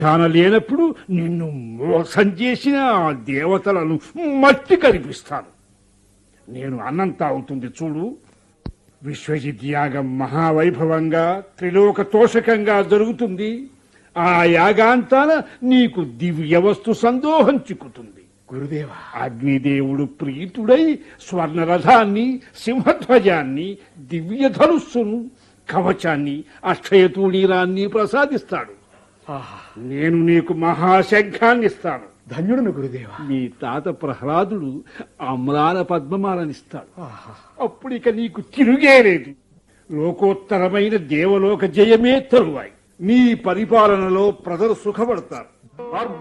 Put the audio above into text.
తాను లేనప్పుడు నిన్ను మోసం చేసిన ఆ దేవతలను మట్టి కనిపిస్తాను నేను అన్నంత అవుతుంది చూడు విశ్వజిత్ యాగం మహావైభవంగా త్రిలోక తోషకంగా జరుగుతుంది ఆ యాగాంతాన నీకు దివ్య వస్తు సందోహం చిక్కుతుంది గురుదేవా అగ్నిదేవుడు ప్రీతుడై స్వర్ణరథాన్ని సింహధ్వజాన్ని దివ్య ధనుస్సును కవచాన్ని అక్షయతూణీరాన్ని ప్రసాదిస్తాడు ఆహా నేను నీకు మహాశంఖాన్ని ఇస్తాను ధన్యుడును గురుదేవా మీ తాత ప్రహ్లాదుడు అమ్రాల పద్మమాలనిస్తాడు ఆహా అప్పుడిక నీకు తిరుగే లేదు లోకోత్తరమైన దేవలోక జయమే తరువాయి నీ పరిపాలనలో ప్రజలు సుఖపడతారు